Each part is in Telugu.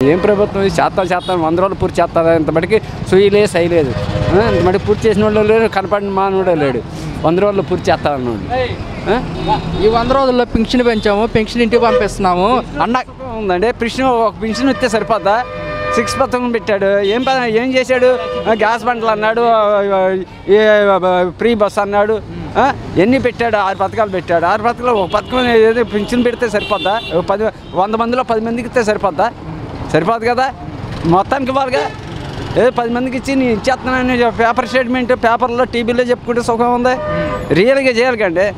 ఏం ప్రభుత్వం ఇది చేస్తాం చేస్తాం వంద రోజులు పూర్తి చేస్తాను ఇంతమటికి సుయ్యలే సైలేదు ఆ, ఇంతమటికి పూర్తి చేసిన వాళ్ళు లేడు కనపడిన మానవుడే లేడు వంద రోజులు పూర్తి చేస్తానన్నాడు ఆ? ఈ వంద రోజుల్లో పెన్షన్ పెంచాము పెన్షన్ ఇంటికి పంపిస్తున్నాము అన్న ఉందండి పెన్షన్ ఒక పెన్షన్ ఇస్తే సరిపోద్దా సిక్స్ పథకం పెట్టాడు ఏం ప- ఏం చేశాడు ఆ, గ్యాస్ బండ్లు అన్నాడు ఆ, ఏ ఫ్రీ బస్ అన్నాడు ఆ, ఎన్ని పెట్టాడు ఆరు పథకాలు పెట్టాడు ఆరు పథకాలు ఒక పథకం ఏదో పెన్షన్ పెడితే సరిపోద్దా ఓ పది వంద మందిలో పది మందికి ఇస్తే సరిపోద్దా సరిపోదు కదా మొత్తానికి ఇవ్వాలిగా ఏదో పది మందికి ఇచ్చి నేను ఇచ్చేస్తున్నానని పేపర్ స్టేట్మెంట్ పేపర్లో టీవీలో చెప్పుకుంటే సుఖం ఉంది రియల్గా చేయాలి కండి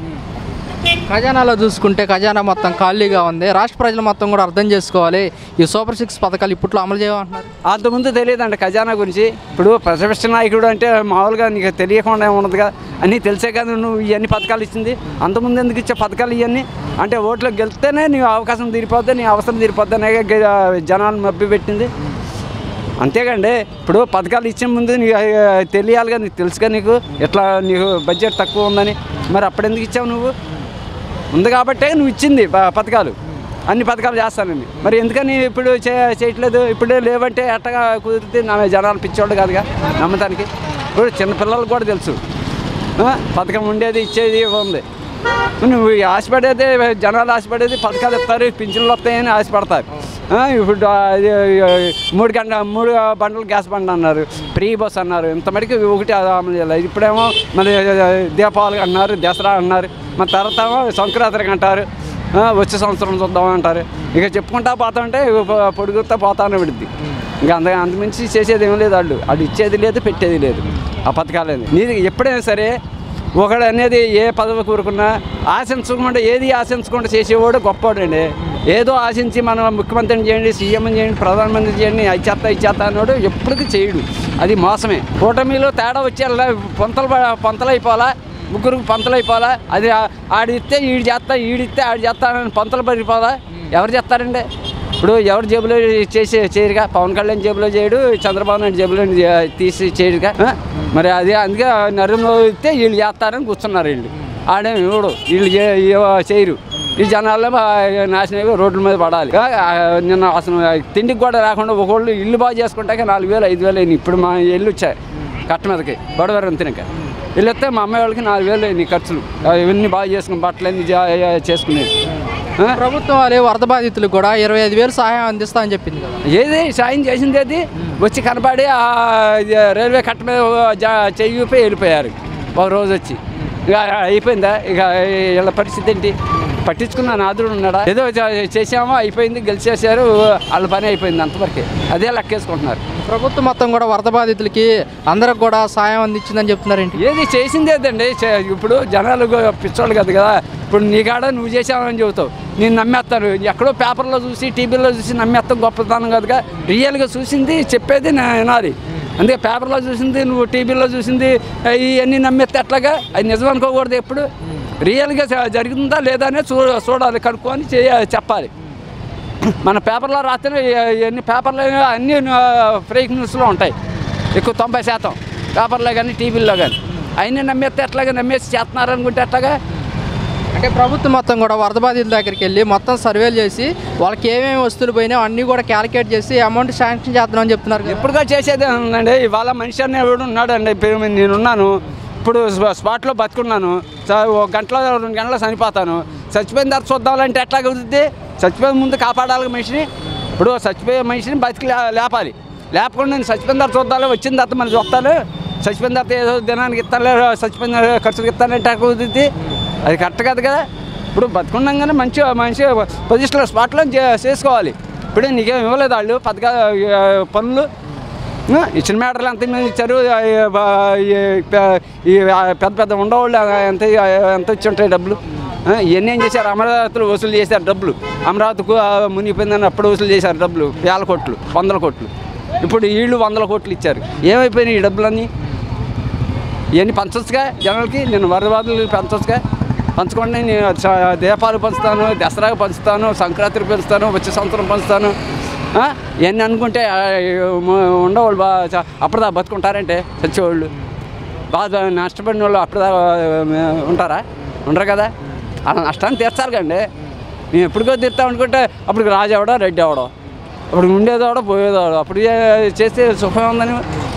ఖజానాలో చూసుకుంటే ఖజానా మొత్తం ఖాళీగా ఉంది రాష్ట్ర ప్రజలు మొత్తం కూడా అర్థం చేసుకోవాలి ఈ సూపర్ సిక్స్ పథకాలు ఇప్పట్లో అమలు చేయమంటున్నారు అంతకుముందు తెలియదండి ఖజానా గురించి ఇప్పుడు ప్రతిపక్ష నాయకుడు అంటే మామూలుగా నీకు తెలియకుండా ఉండదుగా అన్నీ తెలిసే కదా నువ్వు ఇవన్నీ పథకాలు ఇచ్చింది అంతకుముందు ఎందుకు ఇచ్చే పథకాలు ఇవన్నీ అంటే ఓట్లు గెలిస్తేనే నీ అవకాశం తీరిపోద్ది నీ అవసరం తీరిపోద్ది అనే జనాలు మభ్య పెట్టింది అంతేకండి ఇప్పుడు పథకాలు ఇచ్చే ముందు నీకు ఆ, తెలియాలిగా నీకు తెలుసుగా నీకు ఎట్లా నీకు బడ్జెట్ తక్కువ ఉందని మరి అప్పుడు ఎందుకు ఇచ్చావు నువ్వు ఉంది కాబట్టే నువ్వు ఇచ్చింది ప- పథకాలు అన్ని పథకాలు చేస్తానండి మరి ఎందుకని ఇప్పుడు చే చేయట్లేదు ఇప్పుడే లేవంటే ఎట్టగా కుదిరితే నా జనాలు పిచ్చోళ్ళు కాదుగా నమ్మటానికి ఇప్పుడు చిన్న పిల్లలకు కూడా తెలుసు ఆ, పథకం ఉండేది ఇచ్చేది ఉంది నువ్వు ఈ ఆశపడేది జనాలు ఆశపడేది పథకాలు ఇస్తారు పింఛన్లు వస్తాయని ఆశపడతారు ఆ, ఇప్పుడు ఆ, ఇది, ఆ, మూడు గంట మూడు బండ్లు గ్యాస్ బండ్ అన్నారు ఫ్రీ బస్ అన్నారు ఇంత మటుకు ఒకటి అమలు చేయలేదు ఇప్పుడేమో మరి దీపావళి అన్నారు దసరా అన్నారు మన తర్వాత ఏమో సంక్రాంతికి అంటారు ఆ, వచ్చే సంవత్సరం చూద్దాం అంటారు ఇక చెప్పుకుంటా పోతా ఉంటే ఇక పొ- పొడుగుతా పోతానే విడుద్ది ఇంకా అంత అంతమించి చేసేది ఏం లేదు వాళ్ళు వాళ్ళు ఇచ్చేది లేదు పెట్టేది లేదు ఆ పథకాలేదు నీది ఎప్పుడైనా సరే ఒకడు అనేది ఏ పదవి కోరుకున్నా ఆశించకుండా ఏది ఆశించకుండా చేసేవాడు గొప్పవాడండి ఏదో ఆశించి మనం ముఖ్యమంత్రిని చేయండి సీఎం చేయండి ప్రధానమంత్రి చేయండి ఇచ్చేస్తా ఇచ్చేస్తా అన్నాడు ఎప్పటికీ చేయడు అది మోసమే కూటమిలో తేడా వచ్చేలా పొంతలు ప- పొంతలు అయిపోవాలా ముగ్గురికి పంతలు అయిపోవాలా అది ఆ- ఆడిస్తే ఈడు చేస్తా ఈడిస్తే ఆడు చేస్తానని పంతలు పడిపోవాలా ఎవరు చేస్తారండి ఇప్పుడు ఎవరు జేబులో చేసి చేయరుగా పవన్ కళ్యాణ్ జేబులో చేయడు చంద్రబాబు నాయుడు జేబులో చే- తీసి చేయడుగా ఆ? మరి అది అందుకే నరేంద్ర మోదీ ఇస్తే వీళ్ళు చేస్తారని కూర్చున్నారు వీళ్ళు ఆడేం ఇవ్వడు వీళ్ళు చే- ఇవ్వ- చేయరు ఈ జనాల్లో నాశనం అయిపోయి రోడ్ల మీద పడాలి ఆ, ఆ, నిన్న అసలు తిండికి కూడా రాకుండా ఒకళ్ళు ఇల్లు బాగు చేసుకుంటాక నాలుగు వేలు ఐదు వేలు అయినాయి ఇప్పుడు మా ఇల్లు వచ్చాయి కట్ట మీదకి గొడవరం తినక ఇల్లు వస్తే మా అమ్మాయి వాళ్ళకి నాలుగు వేలు అయినాయి ఖర్చులు ఆ, ఇవన్నీ బాగా చేసుకుని బట్టలు అన్ని జా- చేసుకునేది ఆ? ప్రభుత్వం వారి వరద బాధితులకు కూడా ఇరవై ఐదు వేలు సహాయం అందిస్తా అని చెప్పింది కదా ఏది సాయం చేసింది అది వచ్చి కనపడి ఆ ఇది రైల్వే కట్ట మీద జా- చెయ్యి ఊపి వెళ్ళిపోయారు ఒక రోజు వచ్చి ఇక అయిపోయిందా ఇక వీళ్ళ పరిస్థితి ఏంటి పట్టించుకున్న నాదుడు ఉన్నాడా ఏదో చే- చేసామో అయిపోయింది గెలిచేసారు వాళ్ళ పని అయిపోయింది అంతవరకే అదే లెక్కేసుకుంటున్నారు ప్రభుత్వం మొత్తం కూడా వరద బాధితులకి అందరికి కూడా సాయం అందించిందని చెప్తున్నారేంటి ఏది చేసింది ఏదండి చే- ఇప్పుడు జనాలు గో- పిచ్చోళ్ళు కదా కదా ఇప్పుడు నీ కాడ నువ్వు చేసావని చెబుతావు నేను నమ్మేస్తాను ఎక్కడో పేపర్లో చూసి టీవీలో చూసి నమ్మేస్తాం గొప్పతనం కదగా రియల్గా చూసింది చెప్పేది నా వినాలి అందుకే పేపర్లో చూసింది నువ్వు టీవీలో చూసింది ఇవన్నీ నమ్మేస్తే ఎట్లాగా అది నిజం అనుకోకూడదు ఎప్పుడు రియల్గా జ- జరిగిందా లేదా అనేది చూ చూడాలి కనుక్కొని చేయ చెప్పాలి మన పేపర్లో రాస్తేనే ఎన్ని పేపర్లు అన్ని ఫేక్ న్యూస్లో ఉంటాయి ఎక్కువ తొంభై శాతం పేపర్లో కానీ టీవీల్లో కానీ అవన్నీ నమ్మేస్తే ఎట్లాగా నమ్మేసి చేస్తున్నారు అనుకుంటే ఎట్లాగా అంటే ప్రభుత్వం మొత్తం కూడా వరద బాధితుల దగ్గరికి వెళ్ళి మొత్తం సర్వేలు చేసి వాళ్ళకి ఏమేమి వస్తువులు పోయినాయో అన్నీ కూడా క్యాలిక్యులేట్ చేసి అమౌంట్ శాంక్షన్ చేద్దామని చెప్తున్నారు కదా. ఎప్పుడుగా చేసేదే ఉందండి ఇవాళ మనిషి అనే ఎవడు ఉన్నాడండి ఇప్పుడు నేనున్నాను ఇప్పుడు స్పా- స్పాట్లో బతుకున్నాను చ- ఒక గంటలో రెండు గంటలో చనిపోతాను చచ్చిపోయిన తర్వాత చూద్దామంటే ఎట్లా కుదిరిద్ది చచ్చిపోయే ముందు కాపాడాలి మనిషిని ఇప్పుడు చచ్చిపోయే మనిషిని బతికి లే- లేపాలి లేపకుండా నేను చచ్చిపోయిన తర్వాత చూద్దాలి వచ్చిన తర్వాత మళ్ళీ చూస్తాను చచ్చిపోయిన తర్వాత ఏదో దినానికి ఇస్తాను చచ్చిపోయిన ఖర్చులకు ఇస్తానంటే ఎట్లా కుదిరిద్ది అది కరెక్ట్ కాదు కదా ఇప్పుడు బతుకుండగానే మంచి మంచి పొజిషన్లో స్పాట్లో చే- చేసుకోవాలి ఇప్పుడే నీకేం ఇవ్వలేదు వాళ్ళు పథకా ఆ, పనులు ఆ, ఇచ్చిన మ్యాటర్లు ఎంత మంది ఇచ్చారు ఆ, ఈ, బా, ఈ, పె- ఈ ఆ, పెద్ద పెద్ద ఉండవాళ్ళు ఎంత ఎంత ఇచ్చి ఉంటాయి డబ్బులు ఆ, ఇవన్నీ ఏం చేశారు అమరావతిలో వసూలు చేశారు డబ్బులు అమరావతికు ఆ, మునిగిపోయిందని అప్పుడు వసూలు చేశారు డబ్బులు వేల కోట్లు వందల కోట్లు ఇప్పుడు వీళ్ళు వందల కోట్లు ఇచ్చారు ఏమైపోయినాయి ఈ డబ్బులన్నీ ఇవన్నీ పంచొచ్చుగా జనాలకి నేను వరదబాదులు పంచొచ్చుగా పంచుకోండి నేను చ- దీపాలు పంచుతాను దసరాకు పంచుతాను సంక్రాంతికి పంచుతాను వచ్చే సంవత్సరం పంచుతాను ఆ? ఇవన్నీ అనుకుంటే ఆ, మ- ఉండేవాళ్ళు బాగా చ- అప్పటిదా బతుకుంటారంటే చచ్చేవాళ్ళు బాగా నష్టపడిన వాళ్ళు అప్పటిదా ఉంటారా ఉండరు కదా ఆ నష్టాన్ని తీర్చాలి కండి మేము ఎప్పటికో తీర్తాం అనుకుంటే అప్పుడు రాజు ఎవడో రెడ్డి ఎవడో అప్పుడు ఉండేదోడ పోయేదోడ అప్పుడు ఏ- చేస్తే సుఖం ఉందని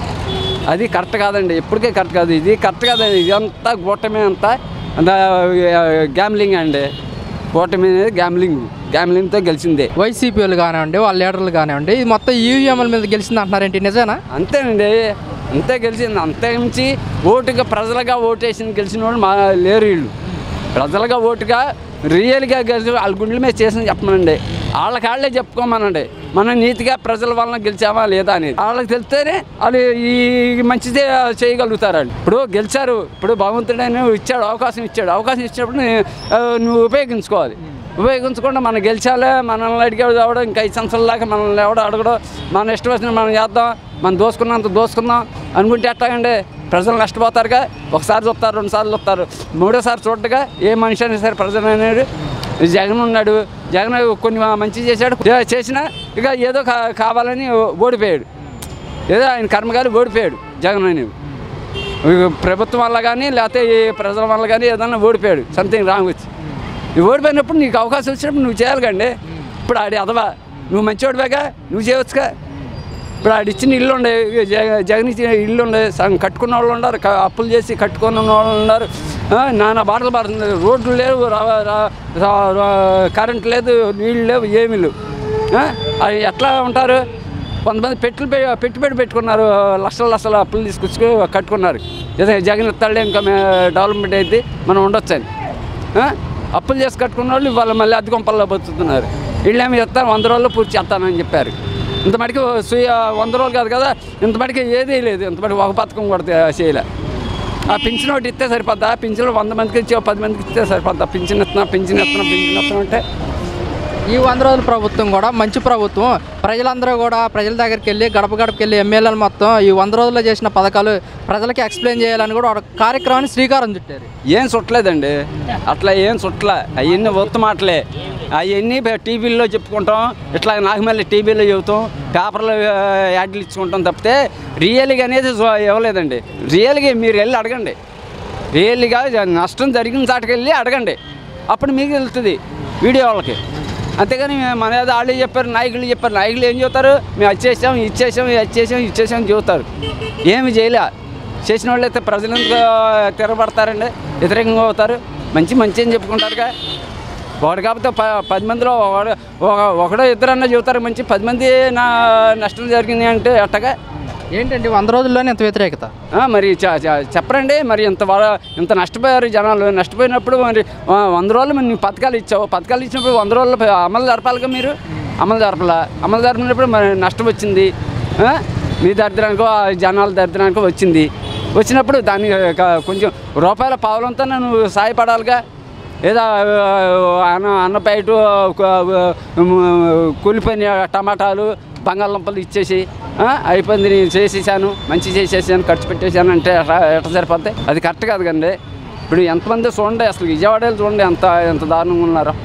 అది కరెక్ట్ కాదండి ఎప్పటికే కరెక్ట్ కాదు ఇది కరెక్ట్ కాదండి ఇదంతా కూటమి అంతా అంతా గ్యామ్లింగ్ అండి కూటమి అనేది గ్యామ్లింగ్ గ్యామ్లింగ్తో గెలిచిందే వైసీపీ వాళ్ళు కానివ్వండి వాళ్ళ లీడర్లు కానివ్వండి ఇది మొత్తం ఈవీఎంల మీద గెలిచింది అంటున్నారేంటి నిజానా అంతేనండి అంతే గెలిచింది అంతే మించి ఓటుగా ప్రజలుగా ఓటేసిన గెలిచిన వాళ్ళు మా లేరు వీళ్ళు ప్రజలుగా ఓటుగా రియల్గా గెలిచి వాళ్ళ గుండెల మీద చేసిన చెప్పమనండి వాళ్ళకి వాళ్ళే చెప్పుకోమనండి మనం నీతిగా ప్రజల వలన గెలిచామా లేదా అనేది వాళ్ళకి తెలిస్తేనే వాళ్ళు ఈ మంచిదే చేయగలుగుతారు వాళ్ళు ఇప్పుడు గెలిచారు ఇప్పుడు భగవంతుడైన ఇచ్చాడు అవకాశం ఇచ్చాడు అవకాశం ఇచ్చినప్పుడు నీ- ఆ, నువ్వు ఉపయోగించుకోవాలి ఉపయోగించకుండా మనం గెలిచాలే మనల్ని అడిగాడు అవడం ఇంకా ఐదు సంవత్సరాల దాకా మనల్ని ఎవడో అడగడం మన ఇష్టం వచ్చిన మనం చేద్దాం మనం దోసుకున్నంత దోసుకుందాం అనుకుంటే ఎట్లాగండి ప్రజలు నష్టపోతారుగా ఒకసారి చూస్తారు రెండు సార్లు చూస్తారు మూడోసారి చూడగా ఏ మనిషి అయినా సరే ప్రజలు అనేది జగన్ ఉన్నాడు జగన్ కొన్ని మంచి చేశాడు చే- చేసినా ఇక ఏదో కా- కావాలని ఓడిపోయాడు ఏదో ఆయన కర్మగాలి ఓడిపోయాడు జగన్ అనేది ఇక ప్రభుత్వం వల్ల కానీ లేకపోతే ఈ ప్రజల వల్ల కానీ ఏదన్నా ఓడిపోయాడు సంథింగ్ రాంగ్ వచ్చి నువ్వు ఓడిపోయినప్పుడు నీకు అవకాశం వచ్చినప్పుడు నువ్వు చేయాలి కండి ఇప్పుడు ఆడి అదవా నువ్వు మంచివాడివేగా నువ్వు చేయవచ్చుగా ఇప్పుడు ఆడి ఇచ్చిన ఇల్లు ఉండే జగ- జగన్ ఇచ్చిన ఇల్లు ఉండే సగం కట్టుకున్న వాళ్ళు ఉన్నారు క- అప్పులు చేసి కట్టుకున్న వాళ్ళు ఉన్నారు ఆ, నానా బాటలు పడుతుంది రోడ్లు లేవు రా- రా- రా- రా- కరెంట్ లేదు నీళ్ళు లేవు ఏమీ లేవు ఆ, అవి ఎట్లా ఉంటారు కొంతమంది పెట్టులు పె- పెట్టుబడి పెట్టుకున్నారు లక్షల లక్షల అప్పులు తీసుకొచ్చి కట్టుకున్నారు ఏదో జగన్ ఇస్తాడే ఇంకా మే- డెవలప్మెంట్ అయితే మనం ఉండొచ్చు అని ఆ? అప్పులు చేసి కట్టుకున్న వాళ్ళు ఇవాళ మళ్ళీ అద్దె కొంపల్లో బతుకుతున్నారు వీళ్ళేమి చెప్తాను వంద రోజుల్లో పూర్తి చేస్తానని చెప్పారు ఇంత మటుకు సూయ వంద రోజులు కాదు కదా ఇంత మటుకు ఏదీ లేదు ఇంత మటుకు ఒక పథకం కూడా తే- చేయలే ఆ పింఛన్ ఒకటి ఇస్తే సరిపోద్దా పింఛన్ వంద మందికి ఇచ్చి ఒక పది మందికి ఇస్తే సరిపోద్దా పింఛన్ ఇస్తున్నా పింఛన్ ఇస్తున్నా పింఛన్ ఇస్తున్నా అంటే ఈ వంద రోజుల ప్రభుత్వం కూడా మంచి ప్రభుత్వం ప్రజలందరూ కూడా ప్రజల దగ్గరికి వెళ్ళి గడప గడపకి వెళ్ళి ఎమ్మెల్యేలు మొత్తం ఈ వంద రోజుల్లో చేసిన పథకాలు ప్రజలకి ఎక్స్ప్లెయిన్ చేయాలని కూడా ఒక కార్యక్రమాన్ని శ్రీకారం చుట్టారు ఏం చుట్టలేదండి అట్లా ఏం చుట్టలే అవన్నీ ఉత్తమాటలే అవన్నీ టీవీల్లో చెప్పుకుంటాం ఇట్లా నాకు మళ్ళీ టీవీలో చెబుతాం పేపర్లో ఆ, యాడ్లు ఇచ్చుకుంటాం తప్పితే రియల్గా అనేది జో- ఇవ్వలేదండి రియల్గా మీరు వెళ్ళి అడగండి రియల్గా జ- నష్టం జరిగిన చాటుకు వెళ్ళి అడగండి అప్పుడు మీకు తెలుస్తుంది వీడియో వాళ్ళకి అంతేగాని మన ఏదో వాళ్ళు చెప్పారు నాయకులు చెప్పారు నాయకులు ఏం చెబుతారు మేము అది చేసాం ఇది చేసాం ఇది చేసాం ఇది చేసాం అని చెబుతారు ఏమి చేయలే చేసిన వాళ్ళు అయితే ప్రజలు ఎందుకు తిరగబడతారండి వ్యతిరేకంగా అవుతారు మంచి మంచి అని చెప్పుకుంటారుగా వాడు కాకపోతే ప పది మందిలో ఒకడు ఒక- ఒకడో ఇద్దరన్నా చెబుతారు మంచి పది మంది నా నష్టం జరిగింది అంటే అట్టగా ఏంటండి వంద రోజుల్లోనే ఇంత వ్యతిరేకత ఆ, మరి చ- చ- చెప్పరండి మరి ఇంత వా- ఇంత నష్టపోయారు జనాలు నష్టపోయినప్పుడు మరి ఆ, వంద రోజులు మరి నీకు పథకాలు ఇచ్చావు పథకాలు ఇచ్చినప్పుడు వంద రోజులు ప- అమలు జరపాలిగా మీరు అమలు జరపలా అమలు జరిపినప్పుడు మరి నష్టం వచ్చింది ఆ? మీ దరిద్రానికో ఆ జనాల దరిద్రానికో వచ్చింది వచ్చినప్పుడు దాన్ని క- కొంచెం రూపాయల పావులంతా నువ్వు సాయపడాలిగా ఏదో ఆ, అన్న అన్నపైట కూలిపోయిన టమాటాలు బంగాళదుంపలు ఇచ్చేసి ఆ, అయిపోయింది నేను చేసేసాను మంచి చేసేసాను ఖర్చు పెట్టేశాను అంటే ఎట్లా ఎట్లా సరిపోద్ది అది కరెక్ట్ కాదు కండి ఇప్పుడు ఎంతమంది చూడండి అసలు విజయవాడలో చూడండి ఎంత ఎంత దారుణంగా ఉన్నారో